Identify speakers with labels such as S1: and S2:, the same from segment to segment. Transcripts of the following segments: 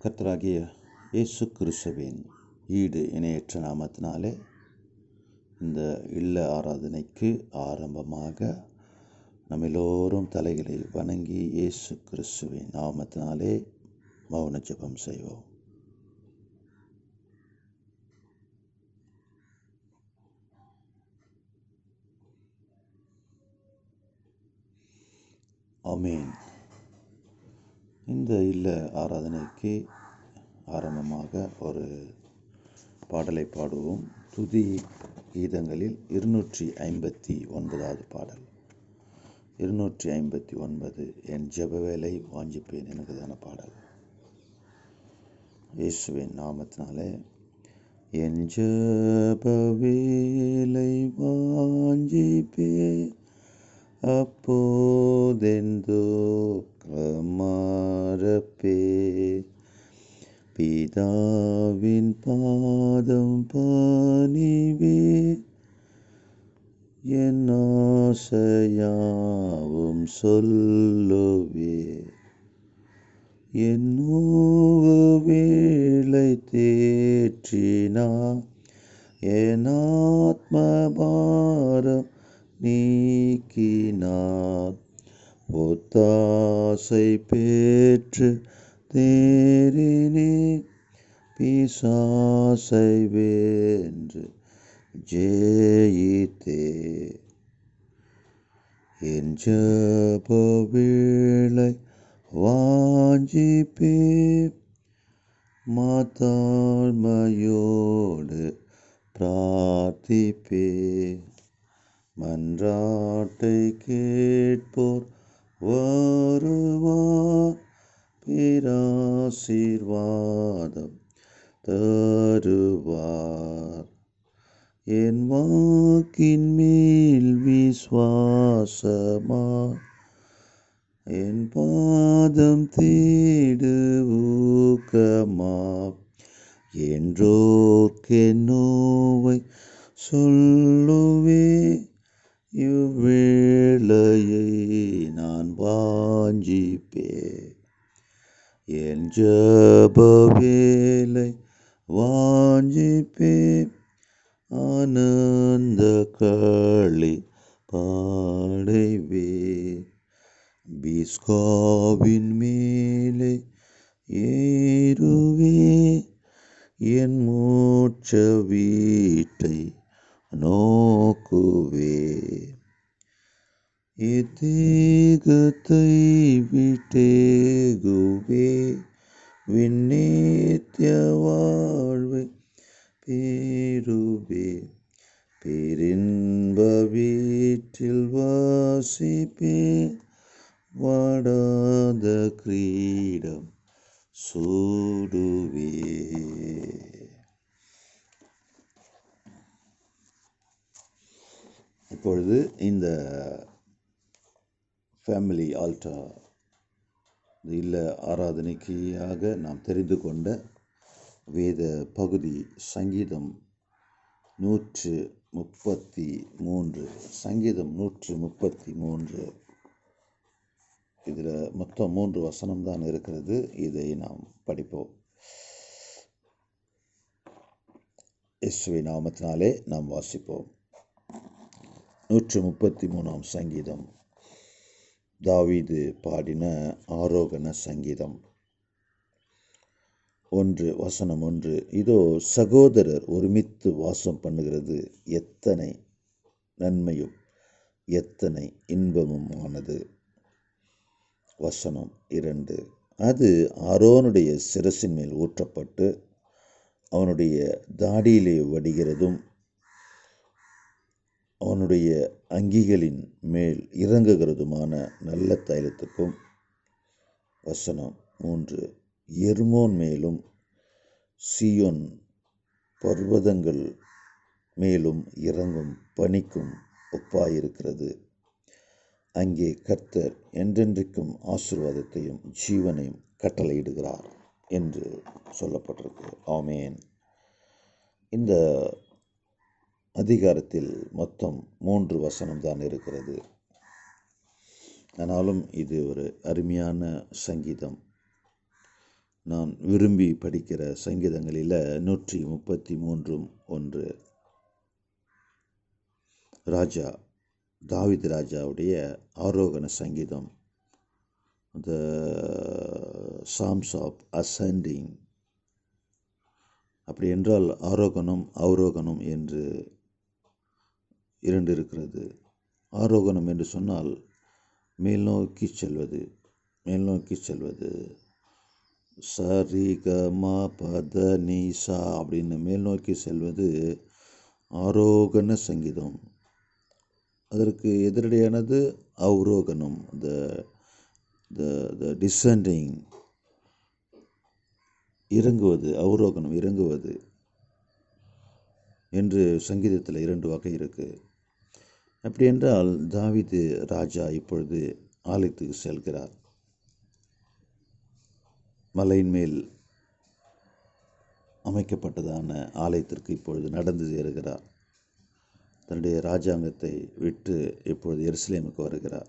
S1: கர்த்தராகிய இயேசு கிறிஸ்துவின் ஈடு இணையற்ற நாமத்தினாலே இந்த இல்ல ஆராதனைக்கு ஆரம்பமாக நம்ம எல்லோரும் தலைகளை வணங்கி இயேசு கிறிஸ்துவின் நாமத்தினாலே மௌன ஜெபம் செய்வோம் ஆமென் இந்த இல்ல ஆராதனைக்கு ஆரம்பமாக ஒரு பாடலை பாடுவோம் துதி கீதங்களில் இருநூற்றி ஐம்பத்தி ஒன்பதாவது பாடல் இருநூற்றி ஐம்பத்தி ஒன்பது என் ஜெப வேலை வாஞ்சிப்பேன் எனக்குதான பாடல் இயேசுவின் நாமத்தினாலே என் ஜெப வேலை வாஞ்சிப்பேன் அப்போதெந்தோ கமரப்பே பிதாவின் பாதம் பணிவே என் ஆசையாவும் சொல்லுவே என் நோவு வேலை தேற்றினா என் ஆத்மபாரம் நீக்கினார் ஒத்தாசை பெற்று தேரினே பிசாசை வென்று ஜெயித்தே என் ஜப வேளை வாஞ்சிப்பே மாத்தாழ்மையோடு பிரார்த்திப்பே மன்றாட்டை கேட்போர் வருவார் பேராசீர்வாதம் தருவார் என் வாக்கின் மேல் விஸ்வாசமா என் பாதம் தேடு ஊக்கமா என்றோர்க்கெ நோவை சொல்லுவே இவ்வேளையை நான் வாஞ்சிப்பே என் ஜப வேலை வாஞ்சிப்பே ஆனந்த களி பாடைவே பிஸ்காவின் மேலே ஏறுவே என் மூச்ச வீட்டை நோக்குவே இத்தேகத்தை விட்டேகுவே விண்ணேத்திய வாழ்வை பேருவே பேரின்ப வீட்டில் வாசிப்பே வாடாத கிரீடம் சூடுவே இப்பொழுது இந்த ஃபேமிலி ஆல்டா இல்ல ஆராதனைக்காக நாம் தெரிந்து கொண்ட வேத பகுதி சங்கீதம் நூற்று முப்பத்தி மூன்று சங்கீதம் நூற்று முப்பத்தி மூன்று இதில் மொத்தம் மூன்று வசனம் தான் இருக்கிறது இதை நாம் படிப்போம் இஸ்வி நாமத்தினாலே நாம் வாசிப்போம் நூற்று முப்பத்தி மூணாம் சங்கீதம் தாவீது பாடின ஆரோகண சங்கீதம் ஒன்று வசனம் ஒன்று இதோ சகோதரர் ஒருமித்து வாசம் பண்ணுகிறது எத்தனை நன்மையும் எத்தனை இன்பமும் ஆனது வசனம் இரண்டு அது ஆரோனுடைய சிரசின் மேல் ஊற்றப்பட்டு அவனுடைய தாடியிலே வடிகிறதும் அவனுடைய அங்கிகளின் மேல் இறங்குகிறதுமான நல்ல தைலத்துக்கும் வசனம் மூன்று எர்மோன் மேலும் சியோன் பர்வதங்கள் மேலும் இறங்கும் பனிக்கும் ஒப்பாயிருக்கிறது அங்கே கர்த்தர் என்றென்றைக்கும் ஆசிர்வாதத்தையும் ஜீவனையும் கட்டளையிடுகிறார் என்று சொல்லப்பட்டிருக்கு ஆமேன் இந்த அதிகாரத்தில் மொத்தம் மூன்று வசனம் தான் இருக்கிறது ஆனாலும் இது ஒரு அருமையான சங்கீதம் நான் விரும்பி படிக்கிற சங்கீதங்களில் நூற்றி முப்பத்தி மூன்றும் ஒன்று ராஜா தாவித் ராஜாவுடைய ஆரோகண சங்கீதம் த சாம்ஸ் ஆஃப் அசெண்டிங் அப்படி என்றால் ஆரோகணம் அவரோகணம் என்று இரண்டு இருக்கிறது ஆரோகணம் என்று சொன்னால் மேல் நோக்கி செல்வது மேல் நோக்கி செல்வது சரி க ம பத நீ சா அப்படின்னு மேல் நோக்கி செல்வது ஆரோகண சங்கீதம் அதற்கு எதிரடையானது அவரோகணம் த த த டிசெண்டிங் இறங்குவது அவரோகணம் இறங்குவது என்று சங்கீதத்தில் இரண்டு வகை இருக்குது அப்படி என்றால் தாவிது ராஜா இப்பொழுது ஆலயத்துக்கு செல்கிறார் மலையின் மேல் அமைக்கப்பட்டதான ஆலயத்திற்கு இப்பொழுது நடந்து சேருகிறார் தன்னுடைய ராஜாங்கத்தை விட்டு இப்பொழுது எருசலேமுக்கு வருகிறார்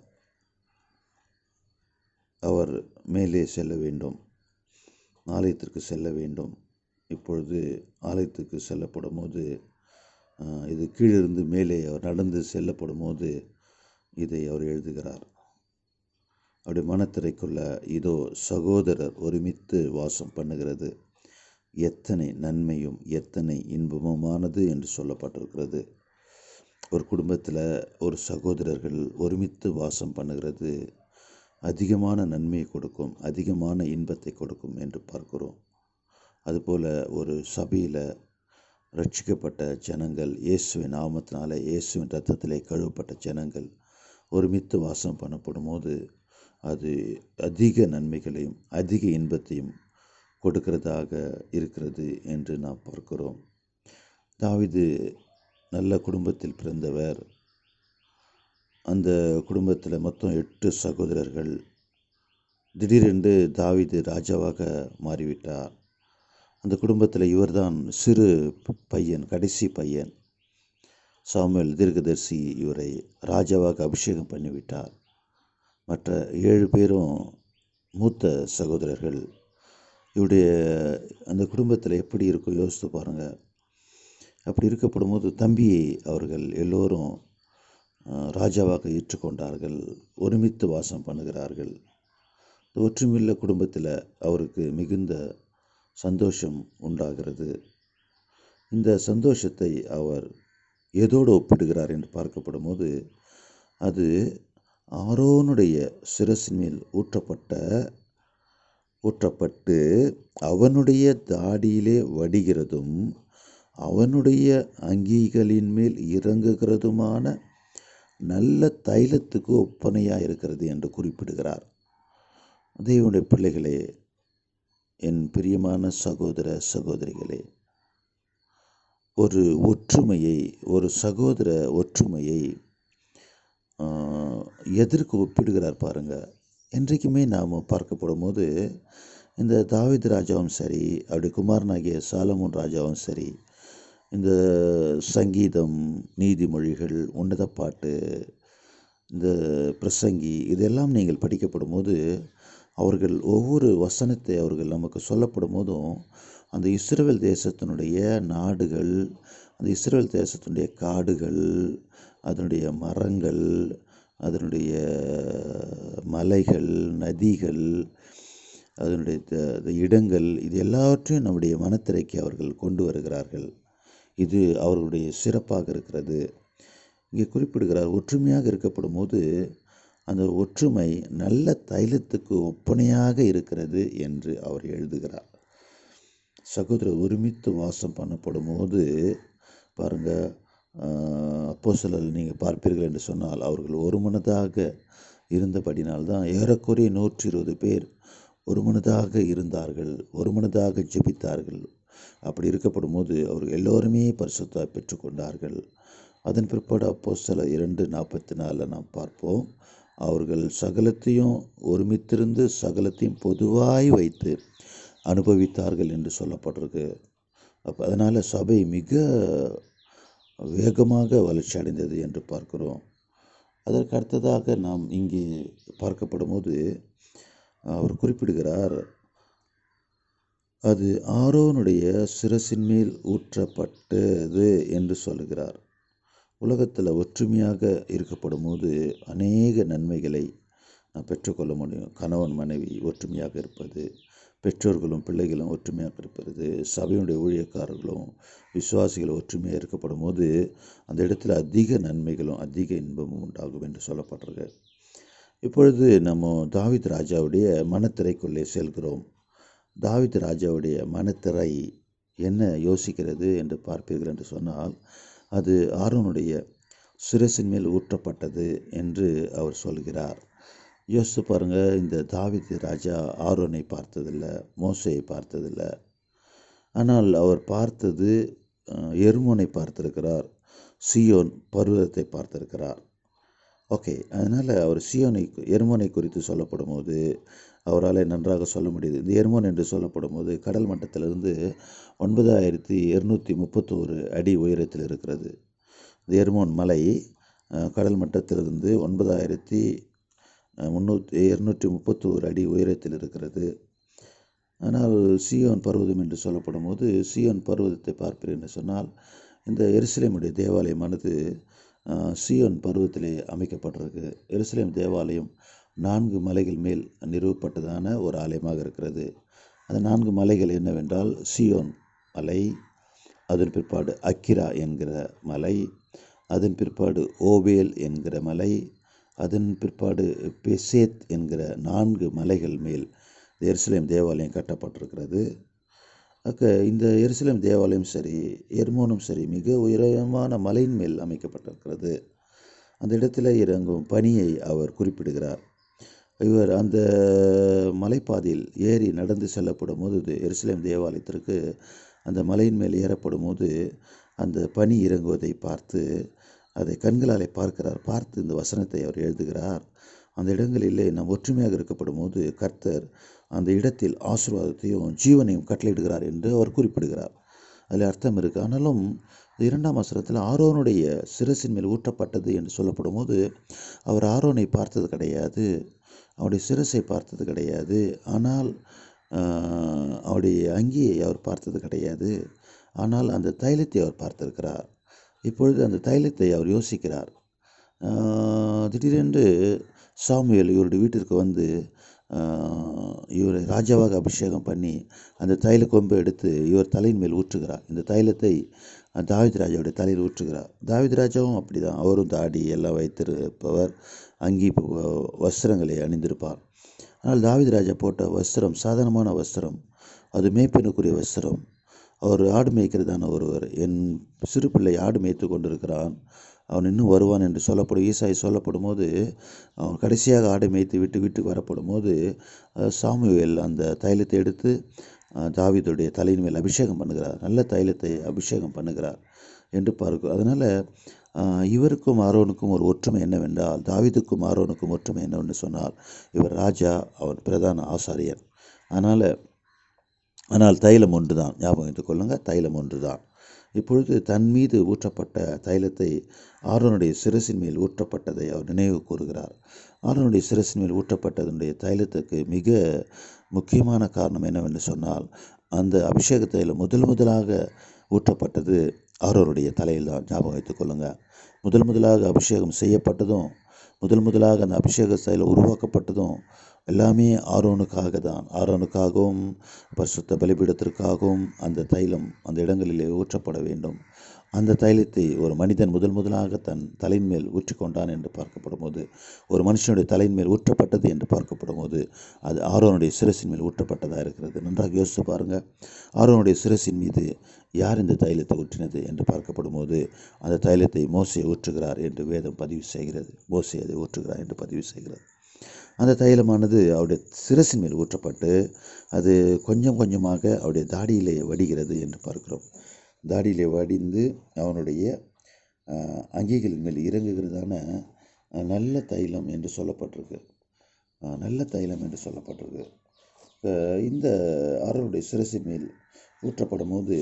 S1: அவர் மேலே செல்ல வேண்டும் ஆலயத்திற்கு செல்ல வேண்டும் இப்பொழுது ஆலயத்துக்கு செல்லப்படும் போது இது கீழிருந்து மேலே அவர் நடந்து செல்லப்படும் போது இதை அவர் எழுதுகிறார் அவருடைய மனத்திரைக்குள்ள இதோ சகோதரர் ஒருமித்து வாசம் பண்ணுகிறது எத்தனை நன்மையும் எத்தனை இன்பமுமானது என்று சொல்லப்பட்டிருக்கிறது ஒரு குடும்பத்தில் ஒரு சகோதரர்கள் ஒருமித்து வாசம் பண்ணுகிறது அதிகமான நன்மையை கொடுக்கும் அதிகமான இன்பத்தை கொடுக்கும் என்று பார்க்கிறோம் அதுபோல் ஒரு சபையில் ரட்சிக்கப்பட்ட ஜனங்கள் இயேசுவின் நாமத்தினால இயேசுவின் ரத்தத்திலே கழுவப்பட்ட ஜனங்கள் ஒருமித்து வாசம் பண்ணப்படும் போது அது அதிக நன்மைகளையும் அதிக இன்பத்தையும் கொடுக்கிறதாக இருக்கிறது என்று நாம் பார்க்கிறோம் தாவிது நல்ல குடும்பத்தில் பிறந்தவர் அந்த குடும்பத்தில் மொத்தம் எட்டு சகோதரர்கள் திடீரென்று தாவிது ராஜாவாக மாறிவிட்டார் அந்த குடும்பத்தில் இவர்தான் சிறு பையன் கடைசி பையன் சாமுவேல் தீர்க்கதர்சி இவரை ராஜாவாக அபிஷேகம் பண்ணிவிட்டார் மற்ற ஏழு பேரும் மூத்த சகோதரர்கள் இவருடைய அந்த குடும்பத்தில் எப்படி இருக்கும் யோசித்து பாருங்கள் அப்படி இருக்கப்படும் போது தம்பியை அவர்கள் எல்லோரும் ராஜாவாக ஏற்றுக்கொண்டார்கள் ஒருமித்து வாசம் பண்ணுகிறார்கள் ஒற்றுமையுள்ள குடும்பத்தில் அவருக்கு மிகுந்த சந்தோஷம் உண்டாகிறது இந்த சந்தோஷத்தை அவர் எதோடு ஒப்பிடுகிறார் என்று பார்க்கப்படும் போது அது ஆரோனுடைய சிரசின் மேல் ஊற்றப்பட்ட ஊற்றப்பட்டு அவனுடைய தாடியிலே வடிகிறதும் அவனுடைய அங்கிகளின் மேல் இறங்குகிறதுமான நல்ல தைலத்துக்கு ஒப்பனையாக இருக்கிறது என்று குறிப்பிடுகிறார் தேவனுடைய பிள்ளைகளே என் பிரியமான சகோதர சகோதரிகளே ஒரு ஒற்றுமையை ஒரு சகோதர ஒற்றுமையை எதற்கு ஒப்பிடுகிறார் பாருங்க என்றைக்குமே நாம் பார்க்கப்படும் போது இந்த தாவித் ராஜாவும் சரி அப்படி குமாரனாகிய சாலமோன் ராஜாவும் சரி இந்த சங்கீதம் நீதிமொழிகள் உன்னத பாட்டு இந்த பிரசங்கி இதெல்லாம் நீங்கள் படிக்கப்படும் போது அவர்கள் ஒவ்வொரு வசனத்தை அவர்கள் நமக்கு சொல்லப்படும் போதும் அந்த இஸ்ரேல் தேசத்தினுடைய நாடுகள் அந்த இஸ்ரேல் தேசத்தினுடைய காடுகள் அதனுடைய மரங்கள் அதனுடைய மலைகள் நதிகள் அதனுடைய இடங்கள் இது எல்லாவற்றையும் நம்முடைய மனத்திரைக்கு அவர்கள் கொண்டு வருகிறார்கள் இது அவர்களுடைய சிறப்பாக இருக்கிறது இங்கே குறிப்பிடுகிறார் ஒற்றுமையாக இருக்கப்படும் போது அந்த ஒற்றுமை நல்ல தைலத்துக்கு ஒப்பனையாக இருக்கிறது என்று அவர் எழுதுகிறார் சகோதரர் ஒருமித்து வாசம் பண்ணப்படும் போது பாருங்கள் அப்போ சிலர் நீங்கள் பார்ப்பீர்கள் என்று சொன்னால் அவர்கள் ஒரு மனதாக இருந்தபடினால்தான் ஏறக்குறைய நூற்றி இருபது பேர் ஒரு மனதாக இருந்தார்கள் ஒரு மனதாக ஜெபித்தார்கள் அப்படி இருக்கப்படும் போது அவர்கள் எல்லோருமே பரிசுத்தாக பெற்றுக்கொண்டார்கள் அதன் பிற்பாடு அப்போ சில இரண்டு நாற்பத்தி நாலில் நாம் பார்ப்போம் அவர்கள் சகலத்தையும் ஒருமித்திருந்து சகலத்தையும் பொதுவாய் வைத்து அனுபவித்தார்கள் என்று சொல்லப்பட்டிருக்கு அப்போ அதனால் சபை மிக வேகமாக வளர்ச்சி அடைந்தது என்று பார்க்கிறோம் அதற்கு அடுத்ததாக நாம் இங்கே பார்க்கப்படும் போது அவர் குறிப்பிடுகிறார் அது ஆரோனுடைய சிரசின் மேல் ஊற்றப்பட்டது என்று சொல்லுகிறார் உலகத்தில் ஒற்றுமையாக இருக்கப்படும் போது அநேக நன்மைகளை நாம் பெற்றுக்கொள்ள முடியும் கணவன் மனைவி ஒற்றுமையாக இருப்பது பெற்றோர்களும் பிள்ளைகளும் ஒற்றுமையாக இருப்பது சபையுடைய ஊழியக்காரர்களும் விசுவாசிகள் ஒற்றுமையாக இருக்கப்படும் போது அந்த இடத்துல அதிக நன்மைகளும் அதிக இன்பமும் உண்டாகும் என்று சொல்லப்படுறது இப்பொழுது நம்ம தாவித் ராஜாவுடைய மனத்திரைக்குள்ளே செல்கிறோம் தாவித் ராஜாவுடைய மனத்திரை என்ன யோசிக்கிறது என்று பார்ப்பீர்கள் என்று சொன்னால் அது ஆரோனுடைய சிரசின் மேல் ஊற்றப்பட்டது என்று அவர் சொல்கிறார் யோசித்து பாருங்கள் இந்த தாவித் ராஜா ஆரோனை பார்த்ததில்லை மோசையை பார்த்ததில்லை ஆனால் அவர் பார்த்தது எருமோனை பார்த்திருக்கிறார் சியோன் பருவத்தை பார்த்திருக்கிறார் ஓகே அதனால் அவர் சியோனை எருமோனை குறித்து சொல்லப்படும் போது அவரால் நன்றாக சொல்ல முடியுது இந்த எருமோன் என்று சொல்லப்படும் போது கடல் மட்டத்திலிருந்து ஒன்பதாயிரத்தி இருநூற்றி முப்பத்தோரு அடி உயரத்தில் இருக்கிறது இந்த எருமோன் மலை கடல் மட்டத்திலிருந்து ஒன்பதாயிரத்தி முந்நூற்றி இருநூற்றி முப்பத்தோரு அடி உயரத்தில் இருக்கிறது ஆனால் சியோன் பர்வதம் என்று சொல்லப்படும் போது சியோன் பர்வதத்தை பார்ப்பீர் என்று சொன்னால் இந்த எருசலேமுடைய தேவாலயமானது சியோன் பருவத்திலே அமைக்கப்பட்டிருக்கு எருசலேம் தேவாலயம் நான்கு மலைகள் மேல் நிறுவப்பட்டதான ஒரு ஆலயமாக இருக்கிறது அந்த நான்கு மலைகள் என்னவென்றால் சியோன் மலை அதன் பிற்பாடு அக்கிரா என்கிற மலை அதன் பிற்பாடு ஓவேல் என்கிற மலை அதன் பிற்பாடு பெசேத் என்கிற நான்கு மலைகள் மேல் எருசலேம் தேவாலயம் கட்டப்பட்டிருக்கிறது அக்க இந்த எருசலேம் தேவாலயம் சரி எர்மோனும் சரி மிக உயரமான மலையின் மேல் அமைக்கப்பட்டிருக்கிறது அந்த இடத்துல இறங்கும் பணியை அவர் குறிப்பிடுகிறார் இவர் அந்த மலைப்பாதையில் ஏறி நடந்து செல்லப்படும் போது எருசலேம் தேவாலயத்திற்கு அந்த மலையின் மேல் ஏறப்படும் போது அந்த பனி இறங்குவதை பார்த்து அதை கண்களாலே பார்க்கிறார் பார்த்து இந்த வசனத்தை அவர் எழுதுகிறார் அந்த இடங்களிலே நாம் ஒற்றுமையாக இருக்கப்படும் போது கர்த்தர் அந்த இடத்தில் ஆசீர்வாதத்தையும் ஜீவனையும் கட்டளையிடுகிறார் என்று அவர் குறிப்பிடுகிறார் அதில் அர்த்தம் இருக்குது ஆனாலும் இரண்டாம் வசனத்தில் ஆரோனுடைய சிரசின் மேல் ஊற்றப்பட்டது என்று சொல்லப்படும் போது அவர் ஆரோனை பார்த்தது கிடையாது அவருடைய சிரசை பார்த்தது கிடையாது ஆனால் அவருடைய அங்கியை அவர் பார்த்தது கிடையாது ஆனால் அந்த தைலத்தை அவர் பார்த்திருக்கிறார் இப்பொழுது அந்த தைலத்தை அவர் யோசிக்கிறார் திடீரென்று சாமுவேல் இவருடைய வீட்டிற்கு வந்து இவரை ராஜாவாக அபிஷேகம் பண்ணி அந்த தைல கொம்பை எடுத்து இவர் தலையின் மேல் ஊற்றுகிறார் இந்த தைலத்தை தாவித் ராஜாவுடைய தலையில் ஊற்றுகிறார் தாவித் ராஜாவும் அப்படி தான் அவரும் தாடி எல்லாம் வைத்திருப்பவர் அங்கி வஸ்திரங்களை அணிந்திருப்பார் ஆனால் தாவித் ராஜா போட்ட வஸ்திரம் சாதாரணமான வஸ்திரம் அது மேய்ப்பெனுக்குரிய வஸ்திரம் அவர் ஆடு மேய்க்கிறதான ஒருவர் என் சிறு பிள்ளை ஆடு மேய்த்து கொண்டிருக்கிறான் அவன் இன்னும் வருவான் என்று சொல்லப்படும் ஈசாய் சொல்லப்படும் போது அவன் கடைசியாக ஆடை மேய்த்து விட்டு வீட்டுக்கு வரப்படும் போது சாமுவேல் அந்த தைலத்தை எடுத்து தாவிதுடைய தலையின் மேல் அபிஷேகம் பண்ணுகிறார் நல்ல தைலத்தை அபிஷேகம் பண்ணுகிறார் என்று பார்க்கிறோம் அதனால் இவருக்கும் ஆரோனுக்கும் ஒரு ஒற்றுமை என்னவென்றால் தாவிதுக்கும் ஆரோனுக்கும் ஒற்றுமை என்னவென்று சொன்னால் இவர் ராஜா அவன் பிரதான ஆசாரியர் அதனால் ஆனால் தைலம் ஒன்று தான் ஞாபகம் வைத்துக் கொள்ளுங்கள் தைலம் ஒன்று தான் இப்பொழுது தன் மீது ஊற்றப்பட்ட தைலத்தை ஆரோனுடைய சிரசின் மேல் ஊற்றப்பட்டதை அவர் நினைவு கூறுகிறார் ஆரோனுடைய சிரசின் மேல் ஊற்றப்பட்டதனுடைய தைலத்துக்கு மிக முக்கியமான காரணம் என்னவென்று சொன்னால் அந்த அபிஷேக தைலம் முதல் முதலாக ஊற்றப்பட்டது ஆரோனுடைய தலையில் தான் ஞாபகம் வைத்துக் கொள்ளுங்கள் முதல் முதலாக அபிஷேகம் செய்யப்பட்டதும் முதல் முதலாக அந்த அபிஷேக தைலம் உருவாக்கப்பட்டதும் எல்லாமே ஆரோனுக்காக தான் ஆரோனுக்காகவும் பரிசுத்த பலிபீடத்திற்காகவும் அந்த தைலம் அந்த இடங்களிலே ஊற்றப்பட வேண்டும் அந்த தைலத்தை ஒரு மனிதன் முதல் முதலாக தன் தலையின் மேல் ஊற்றிக்கொண்டான் என்று பார்க்கப்படும் போது ஒரு மனுஷனுடைய தலையின் மேல் ஊற்றப்பட்டது என்று பார்க்கப்படும் போது அது ஆரோனுடைய சிரசின் மேல் ஊற்றப்பட்டதாக இருக்கிறது நன்றாக யோசித்து பாருங்கள் ஆரோனுடைய சிரசின் மீது யார் இந்த தைலத்தை ஊற்றினது என்று பார்க்கப்படும் போது அந்த தைலத்தை மோசை ஊற்றுகிறார் என்று வேதம் பதிவு செய்கிறது மோசை அதை ஊற்றுகிறார் என்று பதிவு செய்கிறது அந்த தைலமானது அவருடைய சிரசின் மேல் ஊற்றப்பட்டு அது கொஞ்சம் கொஞ்சமாக அவருடைய தாடியிலே வடிகிறது என்று பார்க்கிறோம் தாடியிலே வடிந்து அவனுடைய அங்கிகளின் மேல் இறங்குகிறதான நல்ல தைலம் என்று சொல்லப்பட்டிருக்கு நல்ல தைலம் என்று சொல்லப்பட்டிருக்கு இந்த ஆரோனுடைய சிரசின் மேல் ஊற்றப்படும் போது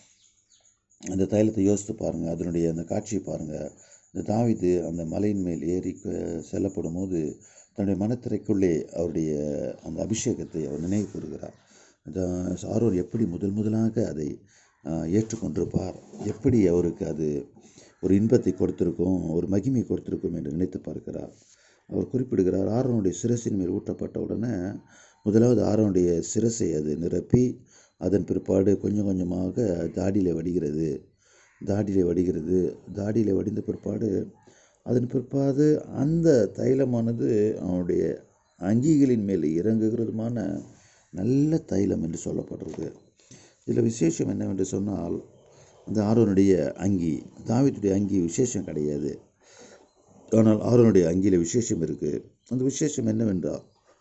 S1: அந்த தைலத்தை யோசித்து பாருங்கள் அதனுடைய அந்த காட்சியை பாருங்கள் இந்த தாவிது அந்த மலையின் மேல் ஏறி செல்லப்படும் போது தன்னுடைய மனத்திரைக்குள்ளே அவருடைய அந்த அபிஷேகத்தை அவர் நினைவு கூறுகிறார் அந்த ஆரோன் எப்படி முதல் முதலாக அதை ஆஹ், ஏற்றுக்கொண்டிருப்பார் எப்படி அவருக்கு அது ஒரு இன்பத்தை கொடுத்திருக்கும் ஒரு மகிமையை கொடுத்திருக்கும் என்று நினைத்து பார்க்கிறார் அவர் குறிப்பிடுகிறார் ஆரோனுடைய சிரசின் மேல் ஊற்றப்பட்ட உடனே முதலாவது ஆரோனுடைய சிரசை அது நிரப்பி அதன் பிற்பாடு கொஞ்சம் கொஞ்சமாக தாடியிலே வடிகிறது தாடியிலே வடிகிறது தாடியிலே வடிந்த பிற்பாடு அதன் பிற்பாடு அந்த தைலமானது அவனுடைய அங்கிகளின் மேல் இறங்குகிறதுமான நல்ல தைலம் என்று சொல்லப்படுறது இதில் விசேஷம் என்னவென்று சொன்னால் அந்த ஆரோனுடைய அங்கி தாவீதுடைய அங்கி விசேஷம் கிடையாது ஆனால் ஆரோனுடைய அங்கியில் விசேஷம் இருக்குது அந்த விசேஷம் என்னவென்றால்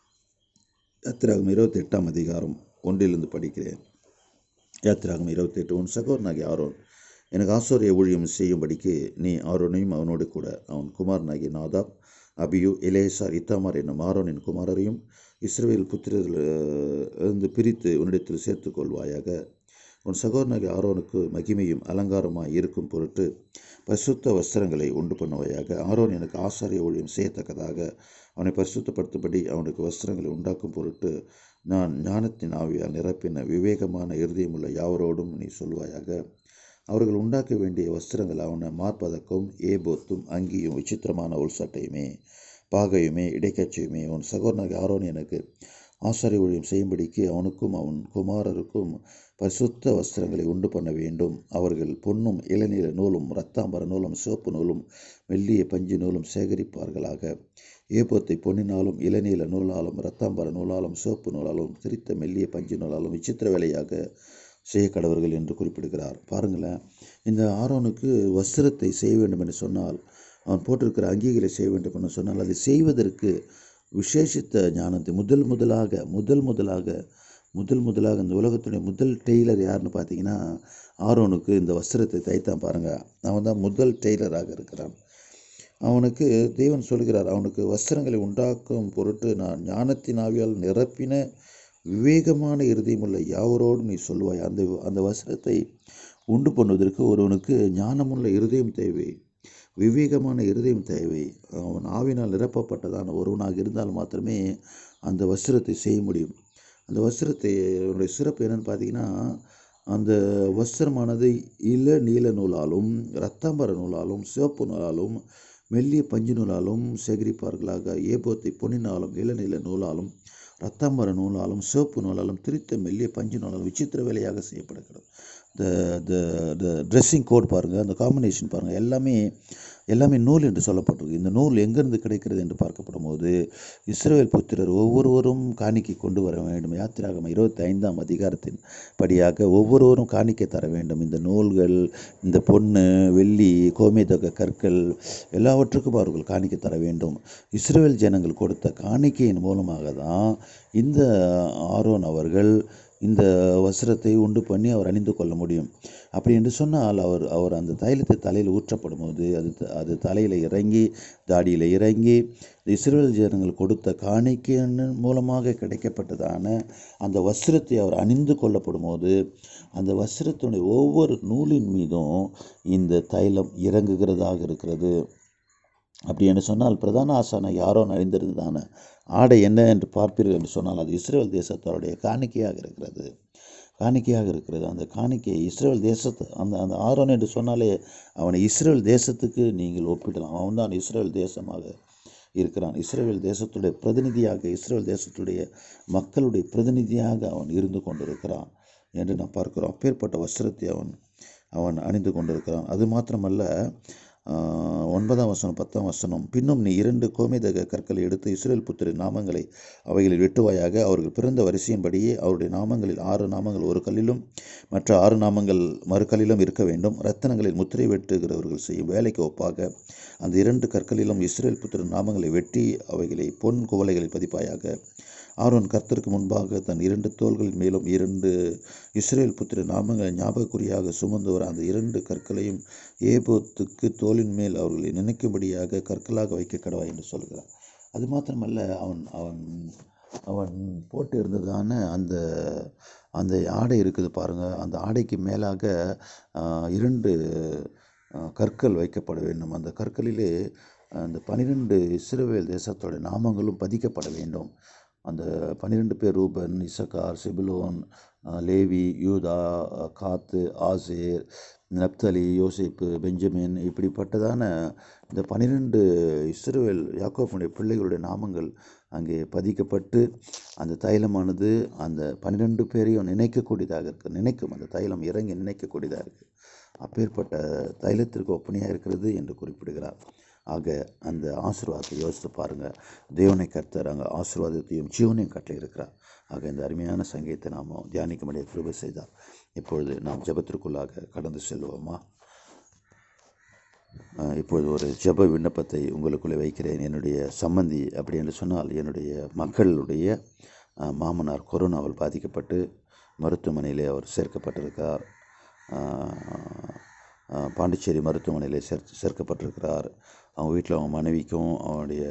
S1: யாத்திராகம் இருபத்தி எட்டாம் அதிகாரம் ஒன்றிலிருந்து படிக்கிறேன் யாத்திராகம் இருபத்தி எட்டு உன் சகோதரனாகிய ஆரோன் எனக்கு ஆசோரிய ஊழியம் செய்யும்படிக்கு நீ ஆரோனையும் அவனோடு கூட அவன் குமாரனாகிய நாதாப் அபியு இலேசார் இத்தாமார் என்னும் ஆரோனின் குமாரரையும் இஸ்ரவேல் புத்திரரில் இருந்து பிரித்து உன்னிடத்தில் சேர்த்துக் கொள்வாயாக உன் சகோதரனாகிய ஆரோனுக்கு மகிமையும் அலங்காரமாய் இருக்கும் பொருட்டு பரிசுத்த வஸ்திரங்களை உண்டு பண்ணுவாயாக ஆரோன் எனக்கு ஆசாரிய ஊழியம் செய்யத்தக்கதாக அவனை பரிசுத்தப்படுத்தும்படி அவனுக்கு வஸ்திரங்களை உண்டாக்கும் பொருட்டு நான் ஞானத்தின் ஆவியால் நிரப்பின விவேகமான இருதயமுள்ள யாவரோடும் நீ சொல்வாயாக அவர்கள் உண்டாக்க வேண்டிய வஸ்திரங்கள் அவன மார்பதக்கும் ஏபோத்தும் அங்கியும் விசித்திரமான உள் சட்டையுமே பாகையுமே இடைக்கச்சையுமே உன் சகோதரனாக ஆரோன் எனக்கு ஆசாரிய ஊழியம் செய்யும்படிக்கு அவனுக்கும் அவன் குமாரருக்கும் பரிசுத்த வஸ்திரங்களை உண்டு பண்ண வேண்டும் அவர்கள் பொன்னும் இளநீல நூலும் இரத்தாம்பர நூலும் சிவப்பு நூலும் மெல்லிய பஞ்சு நூலும் சேகரிப்பார்களாக ஏபோத்தை பொன்னினாலும் இளநீல நூலாலும் இரத்தாம்பர நூலாலும் சிவப்பு நூலாலும் திரித்த மெல்லிய பஞ்சு நூலாலும் விசித்திர வேலையாக செய்ய கடவர்கள் என்று குறிப்பிடுகிறார் பாருங்களேன் இந்த ஆரோனுக்கு வஸ்திரத்தை செய்ய வேண்டும் என்று சொன்னால் அவன் போட்டிருக்கிற அங்கீகளை செய்ய வேண்டும் என்று சொன்னால் அதை செய்வதற்கு விசேஷித்த ஞானத்தை முதல் முதலாக முதல் முதலாக முதல் முதலாக இந்த உலகத்துடைய முதல் டெய்லர் யாருன்னு பார்த்தீங்கன்னா ஆரோனுக்கு இந்த வஸ்திரத்தை தைத்தான் பாருங்கள் அவன் தான் முதல் டெய்லராக இருக்கிறான் அவனுக்கு தேவன் சொல்கிறார் அவனுக்கு வஸ்திரங்களை உண்டாக்கும் பொருட்டு நான் ஞானத்தின் ஆவியால் நிரப்பின விவேகமான இருதயமுள்ள யாவரோடும் நீ சொல்லுவாய் அந்த அந்த வஸ்திரத்தை உண்டு பண்ணுவதற்கு ஒருவனுக்கு ஞானமுள்ள இருதயம் தேவை விவேகமான இருதயம் தேவை அவன் ஆவினால் நிரப்பப்பட்டதான ஒருவனாக இருந்தால் மாத்திரமே அந்த வஸ்திரத்தை செய்ய முடியும் அந்த வஸ்திரத்தை அவனுடைய சிறப்பு என்னன்னு பார்த்தீங்கன்னா அந்த வஸ்திரமானது இள நீல நூலாலும் இரத்தாம்பர நூலாலும் சிவப்பு நூலாலும் மெல்லிய பஞ்சு நூலாலும் சேகரிப்பார்களாக ஏபோத்தை பொன்னினாலும் இளநீல நூலாலும் இரத்தாம்பர நூலாலும் சிவப்பு நூலாலும் திரித்த மெல்லிய பஞ்சு நூலாலும் விசித்திர வேலையாக செய்யப்படுகிறது த த த ட்ரெஸ்ஸிங் கோட் பாருங்கள் அந்த காம்பினேஷன் பாருங்கள் எல்லாமே எல்லாமே நூல் என்று சொல்லப்பட்டிருக்கு இந்த நூல் எங்கேருந்து கிடைக்கிறது என்று பார்க்கப்படும் போது இஸ்ரவேல் புத்திரர் ஒவ்வொருவரும் காணிக்கை கொண்டு வர வேண்டும் யாத்திராகம் இருபத்தி ஐந்தாம் அதிகாரத்தின் படியாக ஒவ்வொருவரும் காணிக்கை தர வேண்டும் இந்த நூல்கள் இந்த பொண்ணு வெள்ளி கோமேதக கற்கள் எல்லாவற்றுக்கும் அவர்கள் காணிக்கை தர வேண்டும் இஸ்ரவேல் ஜனங்கள் கொடுத்த காணிக்கையின் மூலமாக தான் இந்த ஆரோன் அவர்கள் இந்த வஸ்திரத்தை உண்டு பண்ணி அவர் அணிந்து கொள்ள முடியும் அப்படி என்று சொன்னால் அவர் அவர் அந்த தைலத்தை தலையில் ஊற்றப்படும் போது அது த- அது தலையில் இறங்கி தாடியில் இறங்கி இஸ்ரேல் ஜனங்கள் கொடுத்த காணிக்கையின் மூலமாக கிடைக்கப்பட்டதான அந்த வஸ்திரத்தை அவர் அணிந்து கொள்ளப்படும் போது அந்த வஸ்திரத்தினுடைய ஒவ்வொரு நூலின் மீதும் இந்த தைலம் இறங்குகிறதாக இருக்கிறது அப்படி என்று சொன்னால் பிரதான ஆசான யாரோ அணிந்திருந்ததான ஆடை என்ன என்று பார்ப்பீர்கள் என்று சொன்னால் அது இஸ்ரேல் தேசத்தாருடைய காணிக்கையாக இருக்கிறது காணிக்கையாக இருக்கிறது அந்த காணிக்கை இஸ்ரேல் தேசத்து அந்த அந்த ஆரோன் என்று சொன்னாலே அவனை இஸ்ரேல் தேசத்துக்கு நீங்கள் ஒப்பிடலாம் அவன் தான் இஸ்ரேல் தேசமாக இருக்கிறான் இஸ்ரேல் தேசத்துடைய பிரதிநிதியாக இஸ்ரேல் தேசத்துடைய மக்களுடைய பிரதிநிதியாக அவன் இருந்து கொண்டிருக்கிறான் என்று நாம் பார்க்கிறோம் அப்பேற்பட்ட வஸ்திரத்தை அவன் அவன் அணிந்து கொண்டிருக்கிறான் அது மாத்திரமல்ல ஆஹ், ஒன்பதாம் வசனம் பத்தாம் வசனம் பின்னும் நீ இரண்டு கோமேதக கற்களை எடுத்து இஸ்ரேல் புத்திரின் நாமங்களை அவைகளில் வெட்டுவாயாக அவர்கள் பிறந்த வரிசையின்படியே அவருடைய நாமங்களில் ஆறு நாமங்கள் ஒரு கல்லிலும் மற்ற ஆறு நாமங்கள் மறு கல்லிலும் இருக்க வேண்டும் ரத்தனங்களில் முத்திரை வெட்டுகிறவர்கள் செய்யும் வேலைக்கு ஒப்பாக அந்த இரண்டு கற்களிலும் இஸ்ரேல் புத்திரன் நாமங்களை வெட்டி அவைகளை பொன் குவளைகளில் பதிப்பாயாக ஆரோன் கர்த்தருக்கு முன்பாக தன் இரண்டு தோள்களின் மேலும் இரண்டு இஸ்ரேல் புத்திர நாமங்களை ஞாபகக்குறியாக சுமந்து வர அந்த இரண்டு கற்களையும் ஏபோத்துக்கு தோளின் மேல் அவர்களை நினைக்கும்படியாக கற்களாக வைக்க கடவா என்று சொல்கிறார் அது மாத்திரமல்ல அவன் அவன் அவன் போட்டு இருந்ததான அந்த அந்த ஆடை இருக்குது பாருங்கள் அந்த ஆடைக்கு மேலாக ஆஹ், இரண்டு ஆஹ், கற்கள் வைக்கப்பட வேண்டும் அந்த கற்களிலே அந்த பனிரெண்டு இஸ்ரவேல் தேசத்தோட நாமங்களும் பதிக்கப்பட வேண்டும் அந்த பன்னிரெண்டு பேர் ரூபன் இசக்கார் செபுலோன் அஹ், லேவி யூதா அஹ், காத்து ஆசேர் நப்தலி யோசேப்பு பெஞ்சமின் இப்படிப்பட்டதான இந்த பன்னிரெண்டு இஸ்ரவேல் யாக்கோபுடைய பிள்ளைகளுடைய நாமங்கள் அங்கே பதிக்கப்பட்டு அந்த தைலமானது அந்த பன்னிரெண்டு பேரையும் நினைக்கக்கூடியதாக இருக்குது நினைக்கும் அந்த தைலம் இறங்கி நினைக்கக்கூடியதாக இருக்குது அப்பேற்பட்ட தைலத்திற்கு ஒப்பனையாக இருக்கிறது என்று குறிப்பிடுகிறார் ஆக அந்த ஆசீர்வாதத்தை யோசித்து பாருங்கள் தேவனை கர்த்தர் அங்கே ஆசீர்வாதத்தையும் ஜீவனையும் கட்டளை இருக்கிறார் ஆக இந்த அருமையான சங்கீதத்தை நாம் தியானிக்கும்படியாக கிருபை செய்தார் இப்பொழுது நாம் ஜெபத்திற்குள்ளாக கடந்து செல்வோமா அஹ் இப்பொழுது ஒரு ஜெப விண்ணப்பத்தை உங்களுக்குள்ளே வைக்கிறேன் என்னுடைய சம்மந்தி அப்படி என்று சொன்னால் என்னுடைய மக்களுடைய அஹ், மாமனார் கொரோனாவால் பாதிக்கப்பட்டு மருத்துவமனையிலே அவர் சேர்க்கப்பட்டிருக்கார் அஹ், அஹ், பாண்டிச்சேரி மருத்துவமனையிலே சேர் சேர்க்கப்பட்டிருக்கிறார் அவங்க வீட்டில் அவங்க மனைவிக்கும் அவனுடைய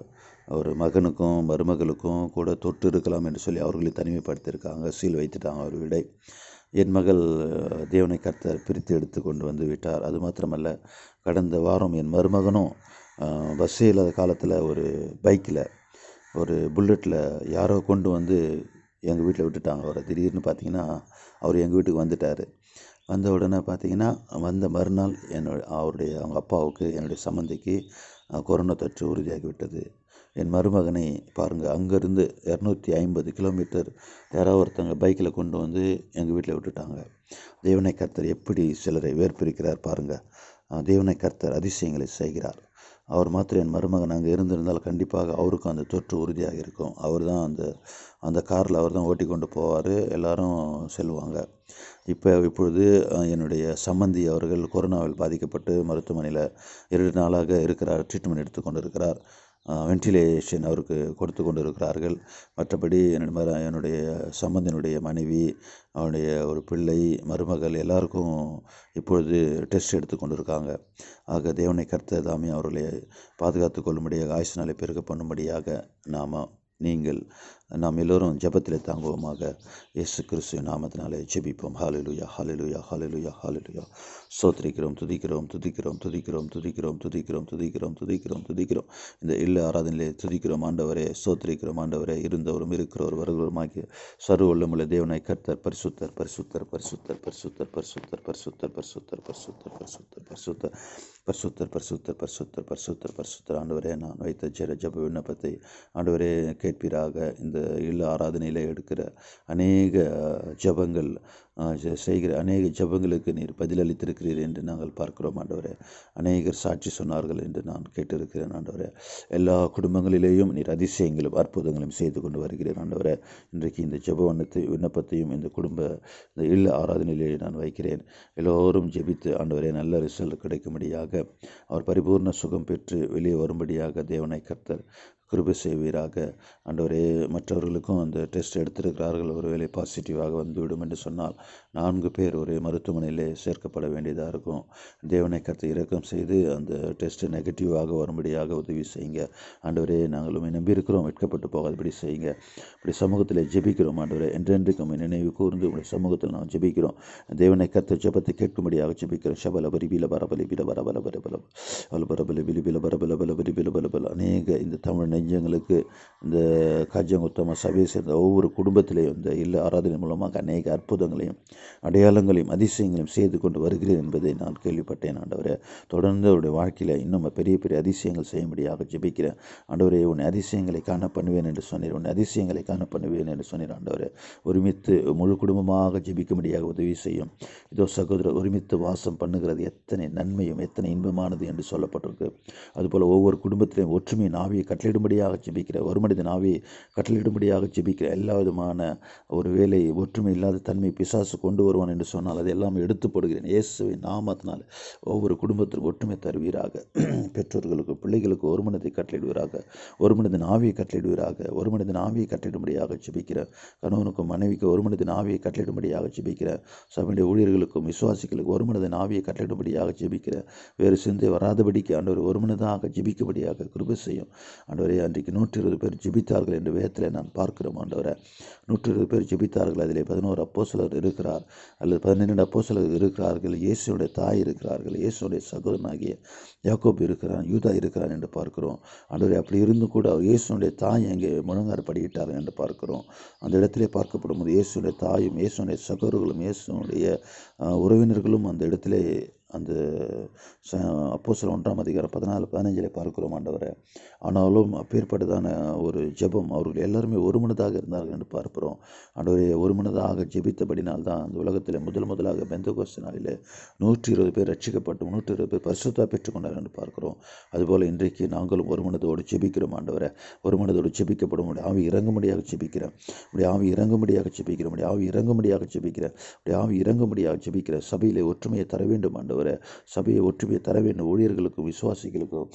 S1: ஒரு மகனுக்கும் மருமகளுக்கும் கூட தொட்டு இருக்கலாம் என்று சொல்லி அவர்களை தனிமைப்படுத்தியிருக்காங்க சீல் வைத்துட்டாங்க அவர் விடை என் மகள் அஹ், தேவனை கர்த்தர் பிரித்து எடுத்து கொண்டு வந்து விட்டார் அது மாத்திரமல்ல கடந்த வாரம் என் மருமகனும் அஹ், பஸ்ஸே இல்லாத காலத்தில் ஒரு பைக்கில் ஒரு புல்லட்டில் யாரோ கொண்டு வந்து எங்கள் வீட்டில் விட்டுட்டாங்க அவரை திடீர்னு பார்த்தீங்கன்னா அவர் எங்கள் வீட்டுக்கு வந்துட்டார் வந்த உடனே பார்த்தீங்கன்னா வந்த மறுநாள் என்னோட அவருடைய அவங்க அப்பாவுக்கு என்னுடைய சம்மந்திக்கு அஹ், கொரோனா தொற்று உறுதியாகி விட்டது என் மருமகனை பாருங்கள் அங்கேருந்து இரநூத்தி ஐம்பது கிலோமீட்டர் யாராவது ஒருத்தங்க பைக்கில் கொண்டு வந்து எங்கள் வீட்டில் விட்டுட்டாங்க தேவனை கர்த்தர் எப்படி சிலரை வேர்பிரிக்கிறார் பாருங்கள் தேவனை கர்த்தர் அதிசயங்களை செய்கிறார் அவர் மாத்திரம் என் மருமகன் அங்கே இருந்திருந்தால் கண்டிப்பாக அவருக்கும் அந்த தொற்று உறுதியாக இருக்கும் அவர் தான் அந்த அந்த காரில் அவர் தான் ஓட்டி கொண்டு போவார் எல்லாரும் செல்வாங்க இப்போ இப்பொழுது அஹ், என்னுடைய சம்மந்தி அவர்கள் கொரோனாவில் பாதிக்கப்பட்டு மருத்துவமனையில் இரண்டு நாளாக இருக்கிறார் ட்ரீட்மெண்ட் எடுத்துக்கொண்டு இருக்கிறார் வென்டிலேஷன் அவருக்கு கொடுத்து கொண்டு இருக்கிறார்கள் மற்றபடி என்னுடைய மர- என்னுடைய சம்பந்தினுடைய மனைவி அவனுடைய ஒரு பிள்ளை மருமகள் எல்லாருக்கும் இப்பொழுது டெஸ்ட் எடுத்து கொண்டு இருக்காங்க ஆக தேவனை கர்த்த தாமே அவர்களை பாதுகாத்து கொள்ளும்படியாக ஆயுசு நாளை பெருக பண்ணும்படியாக நாம் நீங்கள் நாம் எல்லோரும் ஜெபத்திலே தாங்குவோமாக இயேசு கிறிஸ்துவ நாமத்தினாலே ஜெபிப்போம் ஹalleluya ஹalleluya ஹalleluya ஹalleluya ஸ்தோத்திரிக்கிறோம் துதிக்கிறோம் துதிக்கிறோம் துதிக்கிறோம் துதிக்கிறோம் துதிக்கிறோம் துதிக்கிறோம் துதிக்கிறோம் துதிக்கிறோம் இந்த இல்ல ஆராதனையிலே துதிக்கிறோம் ஆண்டவரே ஸ்தோத்திரிக்கிறோம் ஆண்டவரே இருந்தவரும் இருக்கிறவர் வருகிறவருமாகிய சர்வ உள்ளமுள்ள தேவனை கர்த்தர் பரிசுத்தர் பரிசுத்தர் பரிசுத்தர் பரிசுத்தர் பரிசுத்தர் பரிசுத்தர் பரிசுத்தர் பரிசுத்தர் பரிசுத்தர் பரிசுத்தர் பரிசுத்தர் பரிசுத்தர் பரிசுத்தர் பரிசுத்தர் பரிசுத்தர் ஆண்டவரே நான் வைத்த ஜெர ஜப விண்ணப்பத்தை ஆண்டவரே கேட்பீராக இந்த இல்ல ஆராதனையில் எடுக்கிற அநேக ஜபங்கள் அஹ், செ- செய்கிற அநேக ஜபங்களுக்கு நீர் பதிலளித்திருக்கிறீர் என்று நாங்கள் பார்க்கிறோம் ஆண்டவரே அநேகர் சாட்சி சொன்னார்கள் என்று நான் கேட்டிருக்கிறேன் ஆண்டவரே எல்லா குடும்பங்களிலேயும் நீர் அதிசயங்களும் அற்புதங்களும் செய்து கொண்டு வருகிறேன் ஆண்டவரே இன்றைக்கு இந்த ஜெப வண்ணத்தை விண்ணப்பத்தையும் இந்த குடும்ப இந்த இல்ல ஆராதனையிலே நான் வைக்கிறேன் எல்லோரும் ஜெபித்து ஆண்டவரே நல்ல ரிசல்ட் கிடைக்கும்படியாக அவர் பரிபூர்ண சுகம் பெற்று வெளியே வரும்படியாக தேவனை கர்த்தர் கிருபை செய்வீராக ஆண்டவரே மற்றவர்களுக்கும் அந்த டெஸ்ட் எடுத்திருக்கிறார்கள் ஒருவேளை பாசிட்டிவாக வந்துவிடும் என்று சொன்னால் நான்கு பேர் ஒரே மருத்துவமனையிலே சேர்க்கப்பட வேண்டியதாக இருக்கும் தேவனை கருத்தை இரக்கம் செய்து அந்த டெஸ்ட் நெகட்டிவாக வரும்படியாக உதவி செய்யுங்க ஆண்டவரே நாங்கள் உம்மை நம்பியிருக்கிறோம் வெட்கப்பட்டு போகாதபடி செய்யுங்க இப்படி சமூகத்தில் ஜெபிக்கிறோம் ஆண்டவரே என்றென்றைக்கு உம்மை நினைவு கூர்ந்து உடைய சமூகத்தில் நாம் ஜெபிக்கிறோம் தேவனை கர்த்த ஜெபத்தை கேட்கும்படியாக ஜெபிக்கிறோம் ஷபல பரி பீல பரபலி பீல பரபல பரபல அல்பரபல பிலி பில பரபல பல பரி பில பரபல அநேக இந்த தமிழ் நெஞ்சங்களுக்கு இந்த காஜங்குத்தம சபையை சேர்ந்த ஒவ்வொரு குடும்பத்திலேயும் இந்த இல்ல ஆராதனை மூலமாக அநேக அற்புதங்களையும் அடையாளங்களையும் அதிசயங்களையும் செய்து கொண்டு வருகிறேன் என்பதை நான் கேள்விப்பட்டேன் ஆண்டவரே தொடர்ந்து அவருடைய வாழ்க்கையில் இன்னும் பெரிய பெரிய அதிசயங்கள் செய்யும்படியாக ஜெபிக்கிறேன் ஆண்டவரே உன்னை அதிசயங்களை காண பண்ணுவேன் என்று சொன்னீர் உன்னை அதிசயங்களை காண பண்ணுவேன் என்று சொன்னீர் ஆண்டவரே ஒருமித்து முழு குடும்பமாக ஜெபிக்கும்படியாக உதவி செய்யும் இதோ சகோதரர் ஒருமித்து வாசம் பண்ணுகிறது எத்தனை நன்மையும் எத்தனை இன்பமானது என்று சொல்லப்பட்டிருக்கு அதுபோல் ஒவ்வொரு குடும்பத்திலையும் ஒற்றுமையின் ஆவியை கட்டளிடும்படியாக ஜெபிக்கிற ஒரு மனிதன் ஆவியை கட்டளிடும்படியாக ஜெபிக்கிற எல்லா விதமான ஒரு வேலை ஒற்றுமை இல்லாத தன்மை பிசாசு கொண்டு வருவான் என்று சொன்னால் அதை எல்லாம் எடுத்து போடுகிறேன் இயேசுவின் நாமத்தினால் ஒவ்வொரு குடும்பத்திலும் ஒற்றுமை தருவீராக பெற்றோர்களுக்கு பிள்ளைகளுக்கு ஒரு மனதை கட்டளிடுவீராக ஒரு மனிதன் ஆவியை கட்டளிடுவீராக ஒரு மனிதன் ஆவியை கட்டளிடும்படியாக ஜெபிக்கிற கணவனுக்கும் மனைவிக்கு ஒரு மனிதன் ஆவியை கட்டளிடும்படியாக ஜெபிக்கிற சபையுடைய ஊழியர்களுக்கும் விசுவாசிகளுக்கு ஒரு மனிதன் ஆவியை கட்டளிடும்படியாக ஜெபிக்கிற வேறு சிந்தை வராதபடிக்கு ஆண்டவர் ஒரு மனதாக ஜெபிக்கும்படியாக கிருபை செய்யும் ஆண்டவரே ஆண்டவரே அன்றைக்கு நூற்றி இருபது பேர் ஜெபித்தார்கள் என்று வேதத்தில் நான் பார்க்கிறோம் ஆண்டவரே நூற்றி இருபது பேர் ஜெபித்தார்கள் அதிலே பதினோரு அப்போஸ்தலர் இருக்கிறார் அல்லது பதினெண்டு அப்போஸ்தலர் இருக்கிறார்கள் இயேசுடைய தாய் இருக்கிறார்கள் இயேசுடைய சகோதரனாகிய யாக்கோப் இருக்கிறான் யூதா இருக்கிறான் என்று பார்க்கிறோம் ஆண்டவரே அப்படி இருந்து கூட அவர் இயேசுடைய தாய் அங்கே முழங்கார் படியிட்டார்கள் என்று பார்க்கிறோம் அந்த இடத்திலே பார்க்கப்படும் போது இயேசுடைய தாயும் இயேசுடைய சகோதரர்களும் இயேசுடைய அஹ், உறவினர்களும் அந்த இடத்திலே அந்த ச அப்போ சில ஒன்றாம் அதிகாரம் பதினாலு பதினஞ்சிலே பார்க்கிறோம் ஆண்டவரை ஆனாலும் அப்பேற்பட்டதான ஒரு ஜெபம் அவர்கள் எல்லாருமே ஒருமனதாக இருந்தார்கள் என்று பார்க்கிறோம் ஆண்டவரே ஒருமனதாக ஜெபித்தபடினால் தான் அந்த உலகத்தில் முதல் முதலாக பெந்தகோஸ்து நாளிலே நூற்றி இருபது பேர் ரட்சிக்கப்பட்டு நூற்றி இருபது பேர் பரிசுத்தா பெற்றுக்கொண்டார்கள் என்று பார்க்கிறோம் அதுபோல் இன்றைக்கு நாங்களும் ஒரு மனதோடு ஜெபிக்கிறோம் ஆண்டவரை ஒரு மனதோடு ஜெபிக்கப்படும் உடைய ஆவி இறங்கும்படியாக ஜெபிக்கிறேன் உடைய ஆவி இறங்கும்படியாக ஜெபிக்கிறேன் உடைய ஆவி இறங்கும்படியாக ஜெபிக்கிறேன் உடைய ஆவி இறங்கும்படியாக ஜெபிக்கிறேன் சபையிலே ஒற்றுமையை தர வேண்டும் ஆண்டவரை சபையை ஒற்றுமையை தர வேண்டும் ஊழியர்களுக்கும் விசுவாசிகளுக்கும்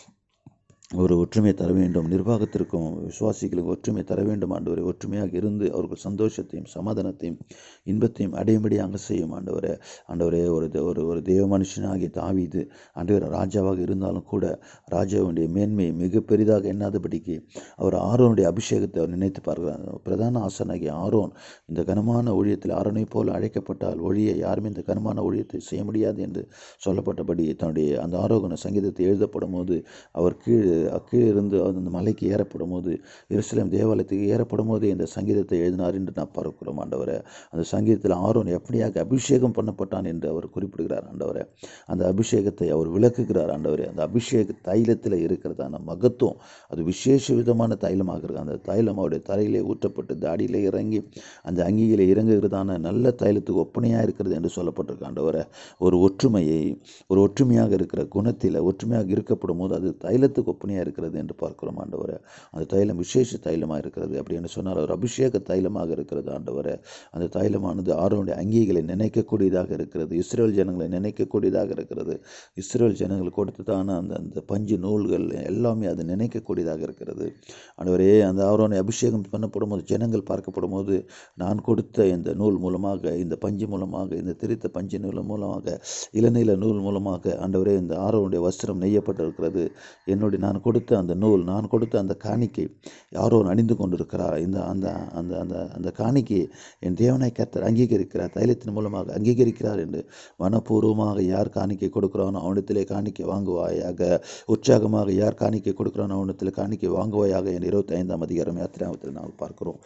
S1: ஒரு ஒற்றுமை தர வேண்டும் நிர்வாகத்திற்கும் விசுவாசிகளுக்கும் ஒற்றுமை தர வேண்டும் ஆண்டவரை ஒற்றுமையாக இருந்து அவர்கள் சந்தோஷத்தையும் சமாதானத்தையும் இன்பத்தையும் அடையும்படியாக செய்யும் ஆண்டவரே ஆண்டவரே ஒரு தே- ஒரு ஒரு தேவ மனுஷனாகிய தாவீது ஆண்டவர் ராஜாவாக இருந்தாலும் கூட ராஜாவுடைய மேன்மை மிக பெரிதாக எண்ணாதபடிக்கு அவர் ஆரோனுடைய அபிஷேகத்தை அவர் நினைத்து பார்க்கிறார் பிரதான ஆசனாகிய ஆரோன் இந்த கனமான ஊழியத்தில் ஆரோனை போல அழைக்கப்பட்டால் ஒழிய யாருமே இந்த கனமான ஊழியத்தை செய்ய முடியாது என்று சொல்லப்பட்டபடி தன்னுடைய அந்த ஆரோகண சங்கீதத்தை எழுதப்படும் போது அவர் கீழ் கீழே இருந்து அந்த மலைக்கு ஏறப்படும் போது எருசலேம் தேவாலயத்துக்கு ஏறப்படும் போது இந்த சங்கீதத்தை எழுதினார் என்று நான் பார்க்கிறோம் ஆண்டவரை அந்த சங்கீதத்தில் ஆரோன் எப்படியாக அபிஷேகம் பண்ணப்பட்டான் என்று அவர் குறிப்பிடுகிறார் ஆண்டவரை அந்த அபிஷேகத்தை அவர் விளக்குகிறார் ஆண்டவரே அந்த அபிஷேக தைலத்தில் இருக்கிறதான மகத்துவம் அது விசேஷ விதமான தைலமாக இருக்கு அந்த தைலம் அவருடைய தலையிலே ஊற்றப்பட்டு தாடியிலே இறங்கி அந்த அங்கியிலே இறங்குகிறதான நல்ல தைலத்துக்கு ஒப்பனையாக இருக்கிறது என்று சொல்லப்பட்டிருக்கு ஆண்டவரை ஒரு ஒற்றுமையை ஒரு ஒற்றுமையாக இருக்கிற குணத்தில் ஒற்றுமையாக இருக்கப்படும் போது அது தைலத்துக்கு ஒப்பனையாக இருக்கிறது என்று பார்க்கிறோம் ஆண்டவரை அந்த தைலம் விசேஷ தைலமாக இருக்கிறது அப்படி என்று சொன்னால் ஒரு அபிஷேக தைலமாக இருக்கிறது ஆண்டவரை அந்த தைலமானது ஆரோனுடைய அங்கிகளை நினைக்கக்கூடியதாக இருக்கிறது இஸ்ரேல் ஜனங்களை நினைக்கக்கூடியதாக இருக்கிறது இஸ்ரேல் ஜனங்கள் கொடுத்ததான அந்த அந்த பஞ்சு நூல்கள் எல்லாமே அது நினைக்கக்கூடியதாக இருக்கிறது ஆண்டவரே அந்த ஆரோனை அபிஷேகம் பண்ணப்படும் போது ஜனங்கள் பார்க்கப்படும் போது நான் கொடுத்த இந்த நூல் மூலமாக இந்த பஞ்சு மூலமாக இந்த திரித்த பஞ்சு நூல் மூலமாக இளநீல நூல் மூலமாக ஆண்டவரே இந்த ஆரோனுடைய வஸ்திரம் நெய்யப்பட்டிருக்கிறது என்னுடைய நான் கொடுத்த அந்த நூல் நான் கொடுத்த அந்த காணிக்கை யாரோ அணிந்து கொண்டிருக்கிறார் இந்த அந்த அந்த அந்த அந்த காணிக்கையை என் தேவனை கர்த்தர் அங்கீகரிக்கிறார் தைலத்தின் மூலமாக அங்கீகரிக்கிறார் என்று மனப்பூர்வமாக யார் காணிக்கை கொடுக்கிறானோ அவனிடத்திலே காணிக்கை வாங்குவாயாக உற்சாகமாக யார் காணிக்கை கொடுக்கிறானோ அவனிடத்தில் காணிக்கை வாங்குவாயாக என் இருபத்தி ஐந்தாம் அதிகாரம் யாத்திராமத்தில் நாம் பார்க்கிறோம்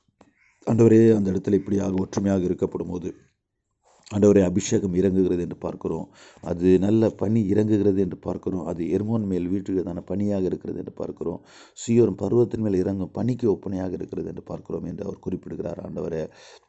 S1: ஆண்டவரே அந்த இடத்துல இப்படியாக ஒற்றுமையாக இருக்கப்படும் போது ஆண்டவரே அபிஷேகம் இறங்குகிறது என்று பார்க்கிறோம் அது நல்ல பனி இறங்குகிறது என்று பார்க்கிறோம் அது எர்மோன் மேல் வீட்டுகிறதான பனியாக இருக்கிறது என்று பார்க்கிறோம் சியோர் பருவத்தின் மேல் இறங்கும் பனிக்கு ஒப்பனையாக இருக்கிறது என்று பார்க்கிறோம் என்று அவர் குறிப்பிடுகிறார் ஆண்டவரே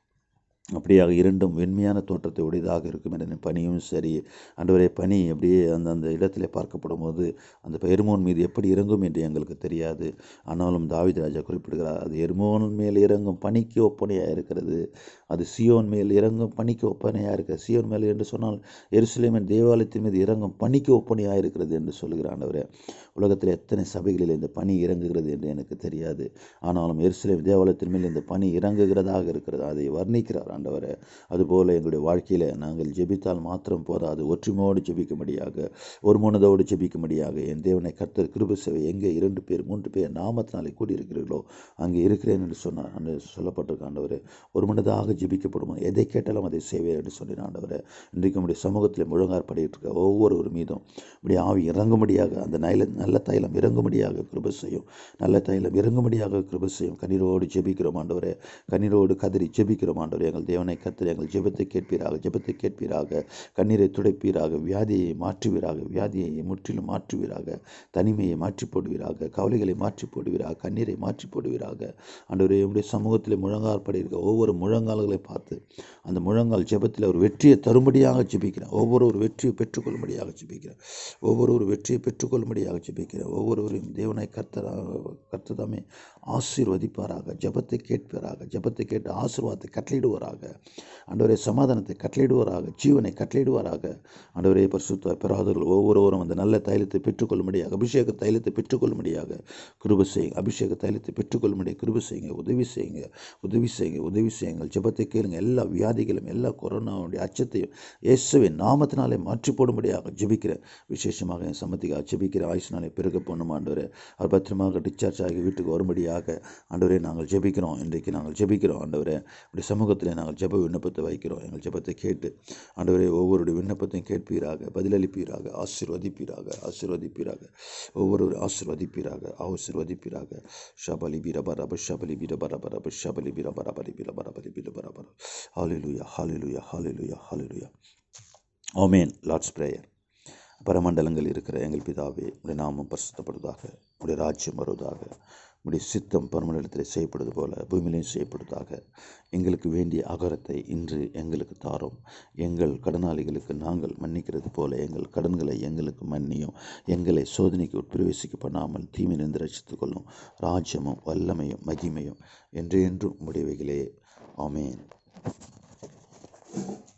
S1: அப்படியாக இரண்டும் வெண்மையான தோற்றத்தை உடையதாக இருக்கும் என்ற பனியும் சரி ஆண்டவரே பனி அப்படியே அந்த அந்த இடத்திலே பார்க்கப்படும் போது அந்த எருமோன் மீது எப்படி இறங்கும் என்று எங்களுக்கு தெரியாது ஆனாலும் தாவீது ராஜா குறிப்பிடுகிறார் அது எருமோன் மேல் இறங்கும் பனிக்கு ஒப்பனையாக இருக்கிறது அது சியோன் மேல் இறங்கும் பனிக்கு ஒப்பனையாக இருக்கிறது சியோன் மேல் என்று சொன்னால் எருசலேமின் தேவாலயத்தின் மீது இறங்கும் பனிக்கு ஒப்பனையாக இருக்கிறது என்று சொல்கிறார் ஆண்டவரே உலகத்தில் எத்தனை சபைகளில் இந்த பனி இறங்குகிறது என்று எனக்கு தெரியாது ஆனாலும் எருசலேம் தேவாலயத்தின் மேல் இந்த பனி இறங்குகிறதாக இருக்கிறது அதை வர்ணிக்கிறார் ஆண்டவரே அதுபோல எங்களுடைய வாழ்க்கையில் நாங்கள் ஜெபித்தால் மாத்திரம் போதாது ஒற்றுமையோடு ஜெபிக்கும்படியாக ஒரு மனதோடு ஜெபிக்கும்படியாக என் தேவனை கர்த்தர் கிருப சேவை எங்கே இரண்டு பேர் மூன்று பேர் நாமத்தினாலே கூடியிருக்கிறீர்களோ அங்கே இருக்கிறேன் என்று சொன்னார் என்று சொல்லப்பட்டிருக்க ஆண்டவரே ஒரு மனதாக ஜெபிக்கப்படும் எதை கேட்டாலும் அதை செய்வேன் என்று சொன்னேன் ஆண்டவரே இன்றைக்கு நம்முடைய சமூகத்தில் முழங்கார் படிட்டு இருக்க ஒவ்வொருவர் மீதும் இப்படி ஆவி இறங்கும்படியாக அந்த நைல நல்ல தைலம் இறங்கும்படியாக கிருப செய்யும் நல்ல தைலம் இறங்கும்படியாக கிருப செய்யும் கண்ணீரோடு ஜெபிக்கிறோம் ஆண்டவரே கண்ணீரோடு கதறி ஜெபிக்கிறோம் ஆண்டவரே எங்கள் தேவனை கத்தர் எங்கள் ஜெபத்தை கேட்பீராக ஜெபத்தை கேட்பீராக கண்ணீரை துடைப்பீராக வியாதியை மாற்றுவீராக வியாதியை முற்றிலும் மாற்றுவீராக தனிமையை மாற்றி போடுவீராக கவலைகளை மாற்றி போடுவீராக கண்ணீரை மாற்றி போடுவீராக ஆண்டவரே உடைய சமூகத்தில் முழங்கால் படி இருக்க ஒவ்வொரு முழங்கால்களை பார்த்து அந்த முழங்கால் ஜெபத்தில் ஒரு வெற்றியை தரும்படியாக ஜெபிக்கிறேன் ஒவ்வொரு ஒரு வெற்றியை பெற்றுக்கொள்ளும்படியாக ஜெபிக்கிறேன் ஒவ்வொரு ஒரு வெற்றியை பெற்றுக்கொள்ளும்படியாக ஜெபிக்கிறேன் ஒவ்வொருவரையும் தேவனை கர்த்தரா கர்த்ததாமே ஆசீர்வதிப்பாராக ஜெபத்தை கேட்பாராக ஜெபத்தை கேட்டு ஆசீர்வாதத்தை கட்டளையிடுவாராக ஆண்டவரே சமாதானத்தை கட்டளையிடுவாராக ஜீவனை கட்டளையிடுவாராக ஆண்டவரே பரிசுத்த பெறாதவர்கள் ஒவ்வொருவரும் அந்த நல்ல தைலத்தை பெற்றுக்கொள்ளும்படியாக அபிஷேக தைலத்தை பெற்றுக்கொள்ளும்படியாக கிருப செய்யுங்க அபிஷேக தைலத்தை பெற்றுக்கொள்ளும்படியாக கிருப செய்யுங்க உதவி செய்யுங்க உதவி செய்யுங்க உதவி செய்யுங்கள் ஜெபத்தை கேளுங்க எல்லா வியாதிகளும் எல்லா கொரோனாவுடைய அச்சத்தையும் இயேசுவின் நாமத்தினாலே மாற்றி போடும்படியாக ஜெபிக்கிறேன் விசேஷமாக என் சம்மதிக்காக ஜெபிக்கிற ஆயுஷ் ஆயுஷ்நாளை பெருக பண்ணும் ஆண்டவரே அவர் பத்திரமாக டிஸ்சார்ஜ் ஆகி வீட்டுக்கு வரும்படியாக ஆண்டவரே நாங்கள் ஜெபிக்கிறோம் இன்றைக்கு நாங்கள் ஜெபிக்கிறோம் ஆண்டவரே இப்படி சமூகத்தில் நாங்கள் ஜெப விண்ணப்பத்தை வைக்கிறோம் எங்கள் ஜெபத்தை கேட்டு ஆண்டவரே ஒவ்வொருடைய விண்ணப்பத்தையும் கேட்பீராக பதிலளிப்பீராக ஆசீர்வதிப்பீராக ஆசீர்வதிப்பீராக ஒவ்வொரு ஆசீர்வதிப்பீராக ஆசீர்வதிப்பீராக ஷபலி பிரபரப ஷபலி பிரபரபரப ஷபலி பிரபரபலி பிரபரபலி பிரபரபர ஹalleluya ஹalleluya ஹalleluya ஹalleluya ஆமென் லார்ட்ஸ் பிரேயர் பரமண்டலங்கள் இருக்கிற எங்கள் பிதாவே உடைய நாமம் பரிசுத்தப்படுவதாக உடைய ராஜ்யம் வருவதாக உடைய சித்தம் பரமண்டலத்தில் செய்யப்படுவது போல பூமியிலையும் செய்யப்படுவதாக எங்களுக்கு வேண்டிய அகரத்தை இன்று எங்களுக்கு தாரும் எங்கள் கடனாளிகளுக்கு நாங்கள் மன்னிக்கிறது போல எங்கள் கடன்களை எங்களுக்கு மன்னியும் எங்களை சோதனைக்கு உட்பிரவேசிக்க பண்ணாமல் தீமையிலிருந்து ரட்சித்துக் கொள்ளும் ராஜ்யமும் வல்லமையும் மகிமையும் என்றென்றும் முடிவைகளே ஆமேன்